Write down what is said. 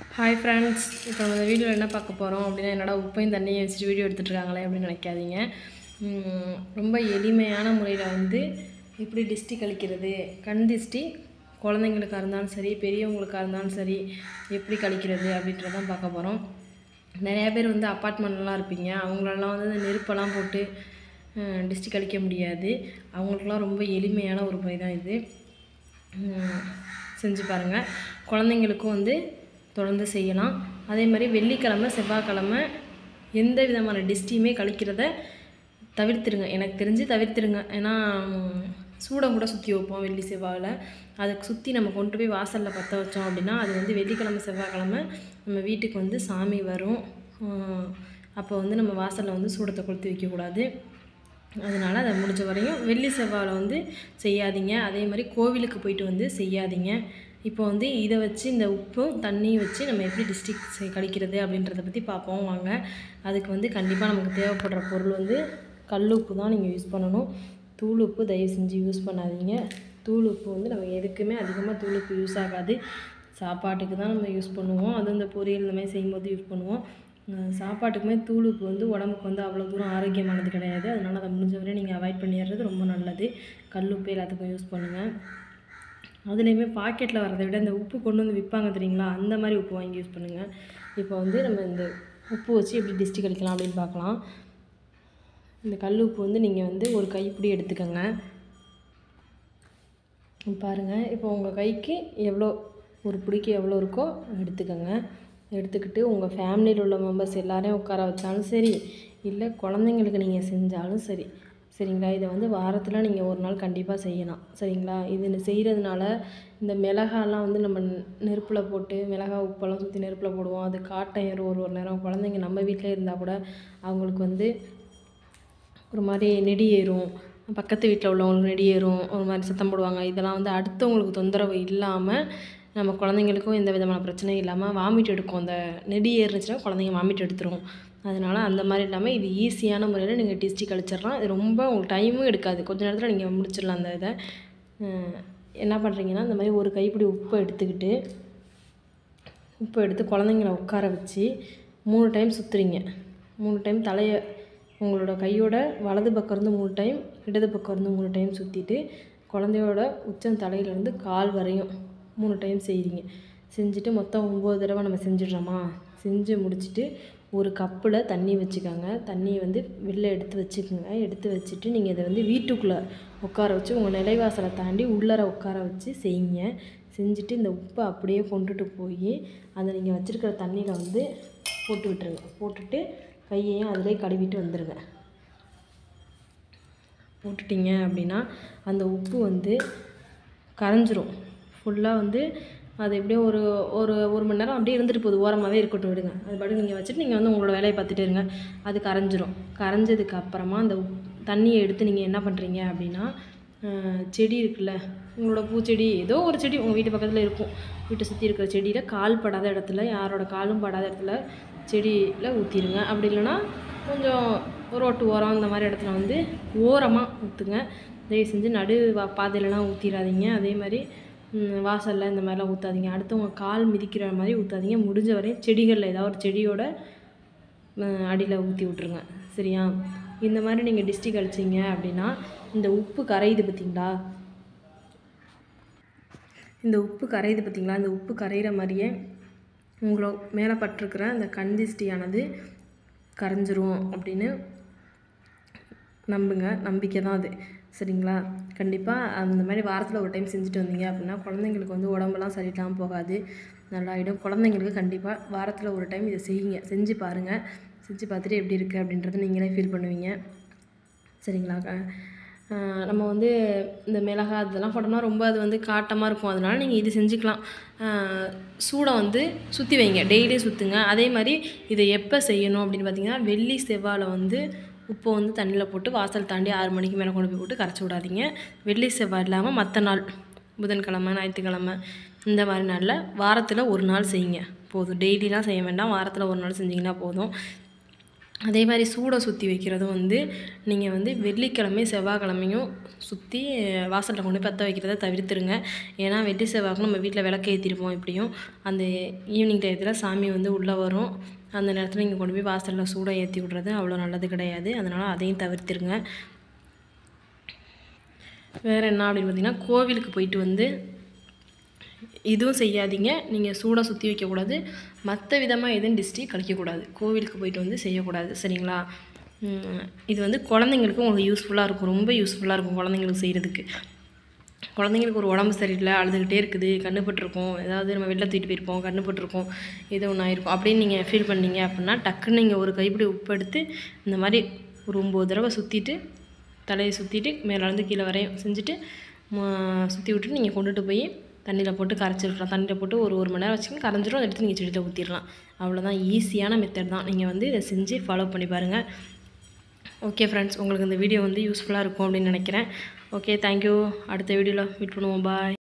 hi friends இப்போ நம்ம வீடியோவில் என்ன பார்க்க போகிறோம் அப்படின்னா என்னடா உப்பையும் தண்ணியும் வச்சுட்டு வீடியோ எடுத்துகிட்டு இருக்காங்களே அப்படின்னு நினைக்காதீங்க உம், ரொம்ப எளிமையான முறையில் வந்து எப்படி டிஸ்டி கழிக்கிறது கண் திஷ்டி குழந்தைங்களுக்காக இருந்தாலும் சரி பெரியவங்களுக்காக இருந்தாலும் சரி எப்படி கழிக்கிறது அப்படின்றதான் பார்க்க போகிறோம் நிறையா பேர் வந்து அப்பார்ட்மெண்ட்லாம் இருப்பீங்க அவங்களெல்லாம் வந்து இந்த நெருப்பெல்லாம் போட்டு டிஸ்டி கழிக்க முடியாது அவங்களுக்குலாம் ரொம்ப எளிமையான ஒரு முறை தான் இது உம், செஞ்சு பாருங்கள் குழந்தைங்களுக்கும் வந்து தொடர்ந்து செய்யலாம் அதே மாதிரி வெள்ளிக்கிழமை செவ்வாய்க்கிழமை எந்த விதமான டிஸ்டியுமே கழிக்கிறத தவிர்த்துருங்க எனக்கு தெரிஞ்சு தவிர்த்துருங்க ஏன்னா உம், சூடம் கூட சுற்றி வைப்போம் வெள்ளி செவ்வாயில் அதுக்கு சுற்றி நம்ம கொண்டு போய் வாசலில் பற்ற வச்சோம் அப்படின்னா அது வந்து வெள்ளிக்கிழமை செவ்வாய்க்கிழமை நம்ம வீட்டுக்கு வந்து சாமி வரும் உம், அப்போ வந்து நம்ம வாசலில் வந்து சூடத்தை கொளுத்தி வைக்கக்கூடாது அதனால் அதை முடிஞ்ச வரையும் வெள்ளி செவ்வாயில் வந்து செய்யாதீங்க அதே மாதிரி கோவிலுக்கு போயிட்டு வந்து செய்யாதீங்க இப்போ வந்து இதை வச்சு இந்த உப்பும் தண்ணியும் வச்சு நம்ம எப்படி டிஸ்ட்ரிக் கழிக்கிறது அப்படின்றத பற்றி பார்ப்போம் வாங்க அதுக்கு வந்து கண்டிப்பாக நமக்கு தேவைப்படுற பொருள் வந்து கல் உப்பு தான் நீங்கள் யூஸ் பண்ணணும் தூள் உப்பு தயவு செஞ்சு யூஸ் பண்ணாதீங்க தூள் உப்பு வந்து நம்ம எதுக்குமே அதிகமாக தூள் உப்பு யூஸ் ஆகாது சாப்பாட்டுக்கு தான் நம்ம யூஸ் பண்ணுவோம் அதுவும் இந்த பொரியல் இந்த மாதிரி செய்யும்போது யூஸ் பண்ணுவோம் அஹ் சாப்பாட்டுக்குமே தூள் உப்பு வந்து உடம்புக்கு வந்து அவ்வளோ தூரம் ஆரோக்கியமானது கிடையாது அதனால் அதை முடிஞ்ச வரை நீங்கள் அவாய்ட் பண்ணிடுறது ரொம்ப நல்லது கல் உப்பு எல்லாத்துக்கும் யூஸ் பண்ணுங்கள் அதுலேயுமே பாக்கெட்டில் வரதை விட இந்த உப்பு கொண்டு வந்து விற்பாங்க தெரியுங்களா அந்த மாதிரி உப்பு வாங்கி யூஸ் பண்ணுங்கள் இப்போ வந்து நம்ம இந்த உப்பு வச்சு எப்படி டிஸ்டி கழிக்கலாம் அப்படின்னு பார்க்கலாம் இந்த கல் உப்பு வந்து நீங்கள் வந்து ஒரு கைப்பிடி எடுத்துக்கோங்க பாருங்கள் இப்போ உங்கள் கைக்கு எவ்வளோ ஒரு பிடிக்கு எவ்வளோ இருக்கோ எடுத்துக்கோங்க எடுத்துக்கிட்டு உங்கள் ஃபேமிலியில் உள்ள மெம்பர்ஸ் எல்லாரையும் உட்கார வச்சாலும் சரி இல்லை குழந்தைங்களுக்கு நீங்கள் செஞ்சாலும் சரி சரிங்களா இதை வந்து வாரத்தில் நீங்கள் ஒரு நாள் கண்டிப்பாக செய்யலாம் சரிங்களா இது செய்கிறதுனால இந்த மிளகாலாம் வந்து நம்ம நெருப்பில் போட்டு மிளகா உப்பெல்லாம் சுற்றி நெருப்பில் போடுவோம் அது காட்டம் ஏறும் ஒரு ஒரு நேரம் குழந்தைங்க நம்ம வீட்டில் இருந்தால் கூட அவங்களுக்கு வந்து ஒரு மாதிரி நெடி ஏறும் பக்கத்து வீட்டில் உள்ளவங்களுக்கு நெடி ஏறும் ஒரு மாதிரி சத்தம் போடுவாங்க இதெல்லாம் வந்து அடுத்தவங்களுக்கு தொந்தரவு இல்லாமல் நம்ம குழந்தைங்களுக்கும் எந்த விதமான பிரச்சனையும் இல்லாமல் வாமிட் எடுக்கும் அந்த நெடி ஏறுச்சுன்னா குழந்தைங்க வாமிட் எடுத்துரும் அதனால் அந்த மாதிரி இல்லாமல் இது ஈஸியான முறையில் நீங்கள் டிஸ்டி கழிச்சிடலாம் இது ரொம்ப உங்களுக்கு டைமும் எடுக்காது கொஞ்ச நேரத்தில் நீங்கள் முடிச்சிடலாம் அந்த இதை அஹ் என்ன பண்ணுறீங்கன்னா இந்த மாதிரி ஒரு கைப்பிடி உப்பை எடுத்துக்கிட்டு உப்பு எடுத்து குழந்தைங்கள உட்கார வச்சு மூணு டைம் சுற்றுறீங்க மூணு டைம் தலையை உங்களோட கையோட வலது பக்கம் இருந்து மூணு டைம் இடது பக்கம் இருந்து மூணு டைம் சுற்றிட்டு குழந்தையோட உச்சம் தலையிலேருந்து கால் வரையும் மூணு டைம் செய்கிறீங்க செஞ்சுட்டு மொத்தம் ஒம்பது தடவை நம்ம செஞ்சிடுறோமா செஞ்சு முடிச்சுட்டு ஒரு கப்பில் தண்ணி வச்சுக்கோங்க தண்ணியை வந்து வெளில எடுத்து வச்சுக்கோங்க எடுத்து வச்சுட்டு நீங்கள் இதை வந்து வீட்டுக்குள்ளே உட்கார வச்சு உங்கள் நிலைவாசலை தாண்டி உள்ளார உட்கார வச்சு செய்யுங்க செஞ்சுட்டு இந்த உப்பை அப்படியே கொண்டுட்டு போய் அந்த நீங்கள் வச்சுருக்கிற தண்ணியில் வந்து போட்டு விட்டுருங்க போட்டுட்டு கையையும் அதிலே கழுவிட்டு வந்துடுங்க போட்டுட்டீங்க அப்படின்னா அந்த உப்பு வந்து கரைஞ்சிரும் ஃபுல்லாக வந்து அது எப்படியும் ஒரு ஒரு ஒரு மணி நேரம் அப்படியே இருந்துட்டு போகுது ஓரமாகவே இருக்கட்டும் விடுங்க அது பாட்டு நீங்கள் வச்சுட்டு நீங்கள் வந்து உங்களோட வேலையை பார்த்துட்டே இருங்க அது கரைஞ்சிரும் கரைஞ்சதுக்கு அப்புறமா அந்த உப் தண்ணியை எடுத்து நீங்கள் என்ன பண்ணுறீங்க அப்படின்னா அஹ், செடி இருக்குல்ல உங்களோட பூச்செடி ஏதோ ஒரு செடி உங்கள் வீட்டு பக்கத்தில் இருக்கும் வீட்டை சுற்றி இருக்கிற செடியில் கால் படாத இடத்துல யாரோட காலும் படாத இடத்துல செடியில் ஊற்றிடுங்க அப்படி இல்லைன்னா கொஞ்சம் ரோட்டு ஓரம் இந்த மாதிரி இடத்துல வந்து ஓரமாக ஊற்றுங்க தயவு செஞ்சு நடு வா- பாதையிலலாம் ஊற்றிடாதீங்க அதே மாதிரி ம், வாசல்ல இந்த மாதிரிலாம் ஊற்றாதீங்க அடுத்தவங்க கால் மிதிக்கிற மாதிரி ஊற்றாதீங்க முடிஞ்ச வரையும் செடிகளில் ஏதாவது ஒரு செடியோட அடியில் ஊற்றி விட்ருங்க சரியா இந்த மாதிரி நீங்கள் டிஸ்ட்ரிக் அடிச்சிங்க அப்படின்னா இந்த உப்பு கரையுது பார்த்தீங்களா இந்த உப்பு கரையுது பார்த்தீங்களா இந்த உப்பு கரையிற மாதிரியே உங்களோ மேலே பட்டிருக்கிற அந்த கண் திஷ்டியானது கரைஞ்சிரும் அப்படின்னு நம்புங்க நம்பிக்கை தான் அது சரிங்களா கண்டிப்பாக அந்த மாதிரி வாரத்தில் ஒரு டைம் செஞ்சுட்டு வந்தீங்க அப்படின்னா குழந்தைங்களுக்கு வந்து உடம்பெல்லாம் சரியில்லாமல் போகாது நல்லாயிடும் குழந்தைங்களுக்கு கண்டிப்பாக வாரத்தில் ஒரு டைம் இதை செய்யுங்க செஞ்சு பாருங்கள் செஞ்சு பார்த்துட்டு எப்படி இருக்குது அப்படின்றத நீங்களே ஃபீல் பண்ணுவீங்க சரிங்களா க- ஆஹ் நம்ம வந்து இந்த மிளகாய் இதெல்லாம் போட்டோம்னா ரொம்ப அது வந்து காட்டமாக இருக்கும் அதனால நீங்கள் இது செஞ்சுக்கலாம் ஆஹ் சூடை வந்து சுற்றி வைங்க டெய்லியும் சுற்றுங்க அதே மாதிரி இதை எப்போ செய்யணும் அப்படின்னு பார்த்தீங்கன்னா வெள்ளி செவ்வாயில் வந்து உப்பை வந்து தண்ணியில் போட்டு வாசல் தாண்டி ஆறு மணிக்கு மேலே கொண்டு போய் போட்டு கரைச்சி விடாதீங்க வெள்ளி செவ்வாய் இல்லாமல் மற்ற நாள் புதன்கிழமை ஞாயிற்றுக்கிழமை இந்த மாதிரி நாளில் வாரத்தில் ஒரு நாள் செய்யுங்க போதும் டெய்லிலாம் செய்ய வேண்டாம் வாரத்தில் ஒரு நாள் செஞ்சிங்கன்னா போதும் அதே மாதிரி சூடை சுற்றி வைக்கிறதும் வந்து நீங்கள் வந்து வெள்ளிக்கிழமை செவ்வாய்க்கிழமையும் சுற்றி வாசலில் கொண்டு போய் பற்ற வைக்கிறத தவிர்த்துருங்க ஏன்னா வெள்ளி செவ்வாய்க்கு நம்ம வீட்டில் விளக்கு ஏற்றிருப்போம் எப்படியும் அந்த ஈவினிங் டயத்தில் சாமி வந்து உள்ளே வரும் அந்த நேரத்தில் நீங்கள் கொண்டு போய் வாசலில் சூடை ஏற்றி விட்றது அவ்வளோ நல்லது கிடையாது அதனால் அதையும் தவிர்த்துருங்க வேறு என்ன அப்படின்னு பார்த்தீங்கன்னா கோவிலுக்கு போயிட்டு வந்து இதுவும் செய்யாதீங்க நீங்கள் சூடாக சுற்றி வைக்கக்கூடாது மற்ற விதமாக எதுவும் டிஸ்டி கழிக்கக்கூடாது கோவிலுக்கு போயிட்டு வந்து செய்யக்கூடாது சரிங்களா உம், இது வந்து குழந்தைங்களுக்கு உங்களுக்கு யூஸ்ஃபுல்லாக இருக்கும் ரொம்ப யூஸ்ஃபுல்லாக இருக்கும் குழந்தைங்களுக்கு செய்கிறதுக்கு குழந்தைங்களுக்கு ஒரு உடம்பு சரியில்லை அழுதுகிட்டே இருக்குது கண்ணு பட்டிருக்கோம் ஏதாவது நம்ம வெளில தூக்கிட்டு போயிருப்போம் கண்ணு பட்டிருக்கோம் ஏதோ ஒன்று ஆயிருக்கும் அப்படின்னு நீங்கள் ஃபீல் பண்ணீங்க அப்படின்னா டக்குன்னு நீங்கள் ஒரு கைப்பிடி உப்பு எடுத்து இந்த மாதிரி ஒரு ஒம்பது தடவை சுற்றிட்டு தலையை சுற்றிட்டு மேலேருந்து கீழே வரையும் செஞ்சுட்டு சுற்றி விட்டுட்டு நீங்கள் கொண்டுட்டு போய் தண்ணியில் போட்டு கரைச்சி விட்றலாம் தண்ணியில் போட்டு ஒரு ஒரு மணி நேரம் வச்சுக்கோங்க கரைஞ்சிரும் அதை எடுத்து நீங்கள் செடியில் ஊற்றிடலாம் அவ்வளோதான் ஈஸியான மெத்தட் தான் நீங்கள் வந்து இதை செஞ்சு ஃபாலோ பண்ணி பாருங்கள் ஓகே ஃப்ரெண்ட்ஸ் உங்களுக்கு இந்த வீடியோ வந்து யூஸ்ஃபுல்லாக இருக்கும் அப்படின்னு நினைக்கிறேன் ஓகே தேங்க்யூ அடுத்த வீடியோவில் மீட் பண்ணுவோம் பாய்